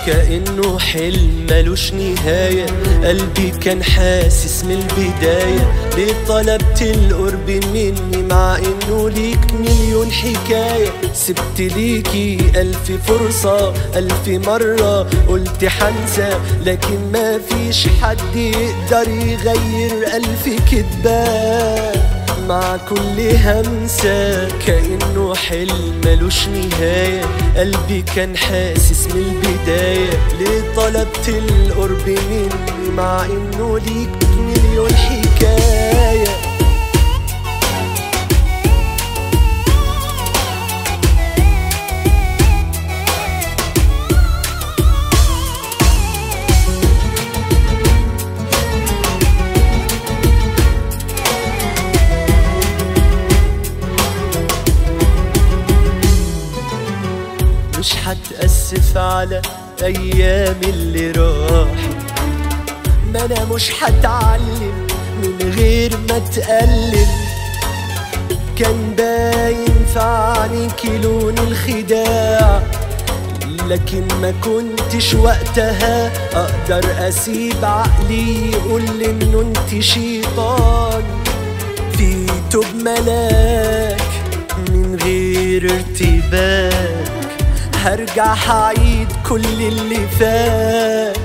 كأنه حلم ملوش نهاية قلبي كان حاسس من البداية ليه طلبت القرب مني مع انه ليك مليون حكاية سبت ليكي ألف فرصة ألف مرة قلت حنسى لكن ما فيش حد يقدر يغير ألف كدبان مع كل همسة كأنه حلم ملوش نهاية قلبي كان حاسس من البداية ليه طلبت القرب مني مع انه ليك مليون حكاية مش هتأسف على أيام اللي راحت ما أنا مش هتعلم من غير ما تقلل كان باين في عينيكي لون الخداع لكن ما كنتش وقتها اقدر اسيب عقلي يقول انه انت شيطان في توب ملاك من غير ارتباك هرجع هعيد كل اللي فات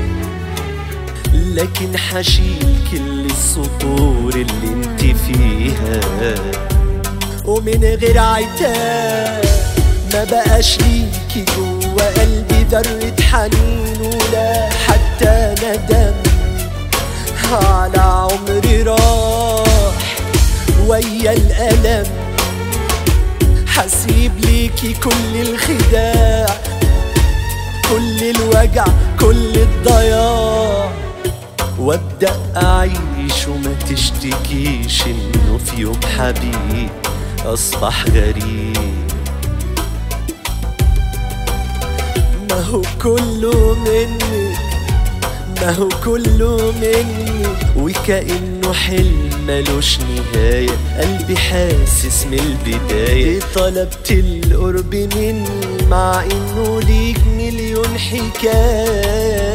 لكن هشيل كل السطور اللي انت فيها ومن غير عتاب ما بقاش ليكي جوا قلبي ذرة حنين ولا حتى ندم على عمري راح ويا الألم حسيب ليكي كل الخداع كل الوجع كل الضياع وابدأ أعيش وما تشتكيش إنه في يوم حبيب أصبح غريب ما هو كله منك ما هو كله مني وكأنه حلم ملوش نهاية قلبي حاسس من البداية طلبت القرب مني مع انه ليك مليون حكاية